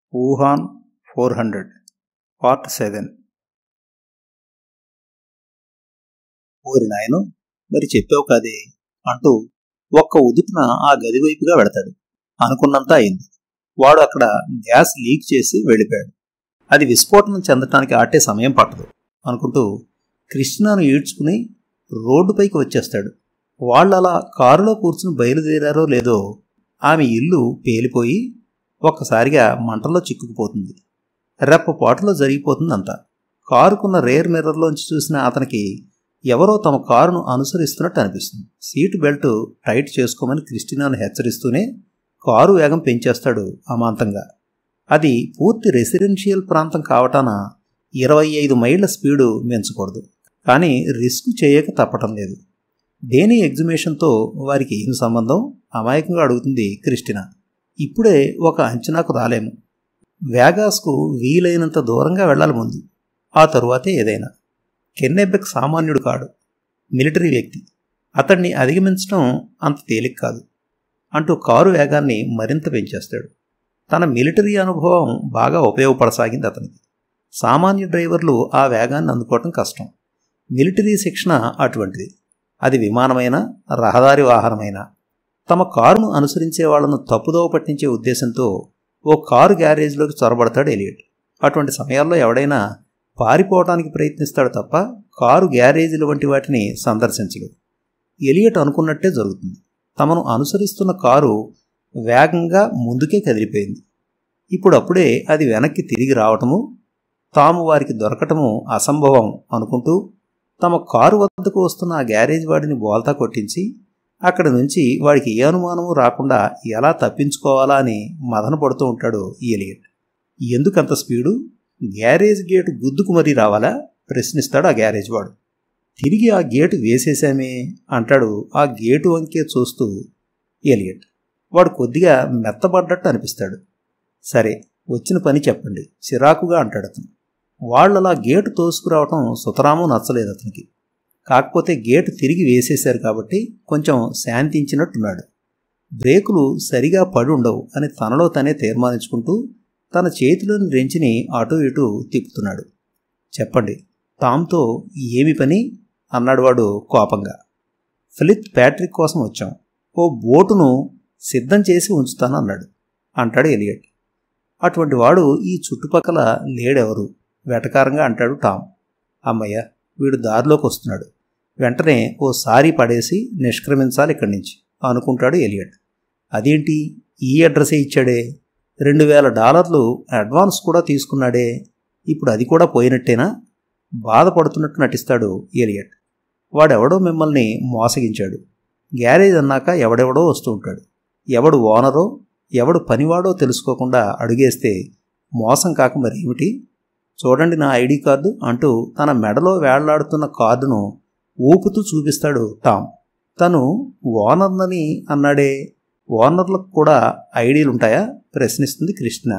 Wuhan four hundred part seven ఓరి నాయను మరి చెప్పావు కాదే అంటూ ఒక్క ఉదుపున ఆ గది వైపుగా వెడతాడు అనుకున్నంత అయింది వాడు అక్కడ గ్యాస్ లీక్ చేసి వెళ్ళిపోయాడు అది విస్ఫోటనం చెందటానికి ఆటే సమయం పట్టదు అనుకుంటూ కృష్ణను ఈడ్చుకుని రోడ్డుపైకి వచ్చేస్తాడు వాళ్ళలా కారులో కూర్చుని బయలుదేరారో లేదో ఆమె ఇల్లు పేలిపోయి ఒక్కసారిగా మంటల్లో చిక్కుకుపోతుంది రెప్పపాటులో జరిగిపోతుందంతా కారుకున్న రేర్ మిర్రర్లోంచి చూసిన అతనికి ఎవరో తమ కారును అనుసరిస్తున్నట్టు అనిపిస్తుంది సీటు బెల్ట్ టైట్ చేసుకోమని క్రిస్టినాను హెచ్చరిస్తూనే కారు వేగం పెంచేస్తాడు అమాంతంగా అది పూర్తి రెసిడెన్షియల్ ప్రాంతం కావటాన ఇరవై ఐదు మైళ్ళ స్పీడు మించకూడదు కానీ రిస్క్ చేయక తప్పటం లేదు దేని ఎగ్జిబిషన్తో వారికి ఏం సంబంధం అమాయకంగా అడుగుతుంది క్రిస్టినా ఇప్పుడే ఒక అంచనాకు రాలేము వేగాస్కు వీలైనంత దూరంగా వెళ్ళాలి ముందు ఆ తరువాతే ఏదైనా కెన్నెబ్బెక్ సామాన్యుడు కాడు మిలిటరీ వ్యక్తి అతన్ని అధిగమించడం అంత తేలిక కాదు అంటూ కారు వేగాన్ని మరింత పెంచేస్తాడు తన మిలిటరీ అనుభవం బాగా ఉపయోగపడసాగింది అతనికి సామాన్య డ్రైవర్లు ఆ వేగాన్ని అందుకోవటం కష్టం మిలిటరీ శిక్షణ అటువంటిది అది విమానమైన రహదారి వాహనమైనా తమ కారును అనుసరించే వాళ్లను తప్పుదోవ పట్టించే ఉద్దేశంతో ఓ కారు గ్యారేజ్లోకి చొరబడతాడు ఎలియట్ అటువంటి సమయాల్లో ఎవడైనా పారిపోవటానికి ప్రయత్నిస్తాడు తప్ప కారు గ్యారేజీల వంటి వాటిని సందర్శించడు ఎలియట్ అనుకున్నట్టే జరుగుతుంది తమను అనుసరిస్తున్న కారు వేగంగా ముందుకే కదిలిపోయింది ఇప్పుడు అప్పుడే అది వెనక్కి తిరిగి రావటము తాము వారికి దొరకటము అసంభవం అనుకుంటూ తమ కారు వద్దకు వస్తున్న ఆ గ్యారేజ్ వాడిని బోల్తా కొట్టించి అక్కడి నుంచి వాడికి ఏ అనుమానము రాకుండా ఎలా తప్పించుకోవాలా అని మదన పడుతూ ఉంటాడు ఎలియట్ ఎందుకంత స్పీడు గ్యారేజ్ గేటు గుద్దుకు మరీ రావాలా ప్రశ్నిస్తాడు ఆ గ్యారేజ్ వాడు తిరిగి ఆ గేటు వేసేసామే అంటాడు ఆ గేటు వంకే చూస్తూ ఎలియట్ వాడు కొద్దిగా మెత్తబడ్డట్టు అనిపిస్తాడు సరే వచ్చిన పని చెప్పండి చిరాకుగా అంటాడు అతను వాళ్ళలా గేటు తోసుకురావటం సుతరాము నచ్చలేదు అతనికి కాకపోతే గేటు తిరిగి వేసేశారు కాబట్టి కొంచెం శాంతించినట్టున్నాడు బ్రేకులు సరిగా పడి ఉండవు అని తనలో తనే తీర్మానించుకుంటూ తన చేతిలోని రెంచిని అటు ఇటు తిప్పుతున్నాడు చెప్పండి టామ్తో ఏమి పని అన్నాడు వాడు కోపంగా ఫిలిత్ ప్యాట్రిక్ కోసం వచ్చాం ఓ బోటును సిద్ధం చేసి ఉంచుతాను అన్నాడు అంటాడు ఎలియట్ అటువంటి వాడు ఈ చుట్టుపక్కల లేడెవరు వెటకారంగా అంటాడు టామ్ అమ్మయ్య వీడు దారిలోకి వస్తున్నాడు వెంటనే ఓ సారీ పడేసి నిష్క్రమించాలి ఇక్కడి నుంచి అనుకుంటాడు ఎలియట్ అదేంటి ఈ అడ్రసే ఇచ్చాడే రెండు వేల డాలర్లు అడ్వాన్స్ కూడా తీసుకున్నాడే ఇప్పుడు అది కూడా పోయినట్టేనా బాధపడుతున్నట్టు నటిస్తాడు ఎలియట్ వాడెవడో మిమ్మల్ని మోసగించాడు గ్యారేజ్ అన్నాక ఎవడెవడో వస్తూ ఉంటాడు ఎవడు ఓనరో ఎవడు పనివాడో తెలుసుకోకుండా అడుగేస్తే మోసం కాక మరి ఏమిటి చూడండి నా ఐడి కార్డు అంటూ తన మెడలో వేళ్లాడుతున్న కార్డును ఊపుతూ చూపిస్తాడు టామ్ తను ఓనర్నని అన్నాడే ఓనర్లకు కూడా ఐడీలు ఉంటాయా ప్రశ్నిస్తుంది కృష్ణ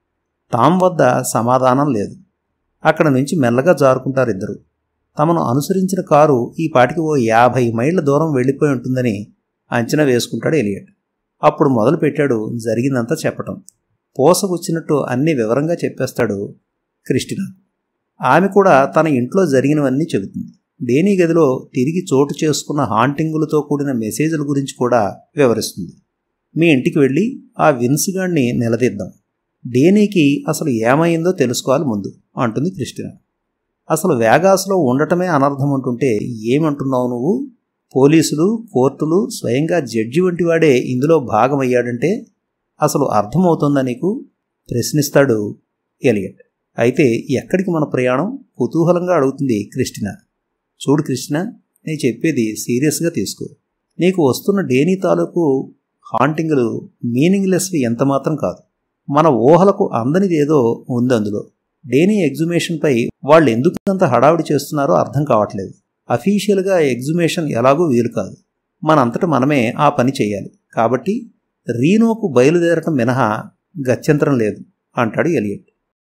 టామ్ వద్ద సమాధానం లేదు అక్కడ నుంచి మెల్లగా జారుకుంటారు ఇద్దరు తమను అనుసరించిన కారు ఈ పాటికి ఓ యాభై మైళ్ళ దూరం వెళ్ళిపోయి ఉంటుందని అంచనా వేసుకుంటాడు ఎలియట్ అప్పుడు మొదలుపెట్టాడు జరిగిందంతా చెప్పటం పోసకొచ్చినట్టు అన్ని వివరంగా చెప్పేస్తాడు క్రిస్టినా ఆమె కూడా తన ఇంట్లో జరిగినవన్నీ చెబుతుంది డేనీ గదిలో తిరిగి చోటు చేసుకున్న హాంటింగులతో కూడిన మెసేజ్ల గురించి కూడా వివరిస్తుంది మీ ఇంటికి వెళ్ళి ఆ విన్స్గాడిని నిలదీద్దాం డేనీకి అసలు ఏమైందో తెలుసుకోవాలి ముందు అంటుంది క్రిస్టినా అసలు వేగాస్లో ఉండటమే అనర్థం అంటుంటే ఏమంటున్నావు నువ్వు పోలీసులు కోర్టులు స్వయంగా జడ్జి వంటి వాడే ఇందులో భాగమయ్యాడంటే అసలు అర్థమవుతుందా నీకు ప్రశ్నిస్తాడు ఎలియట్ అయితే ఎక్కడికి మన ప్రయాణం కుతూహలంగా అడుగుతుంది క్రిస్టినా చూడు కృష్ణ నేను చెప్పేది సీరియస్గా తీసుకో నీకు వస్తున్న డేనీ తాలూకు హాంటింగ్లు మీనింగ్లెస్వి ఎంతమాత్రం కాదు మన ఊహలకు అందనిదేదో ఉంది అందులో డేనీ ఎగ్జుమేషన్పై వాళ్ళు ఎందుకు అంత హడావిడి చేస్తున్నారో అర్థం కావట్లేదు అఫీషియల్గా ఎగ్జుమేషన్ ఎలాగూ వీలు కాదు మనంతట మనమే ఆ పని చేయాలి కాబట్టి రీనోకు బయలుదేరటం మినహా గత్యంతరం లేదు అంటాడు Eliot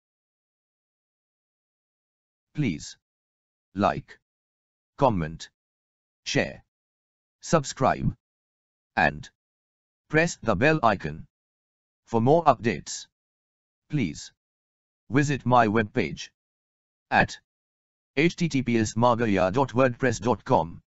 Please like, comment, share, subscribe, and press the bell icon for more updates. please visit my webpage at https margaya.wordpress.com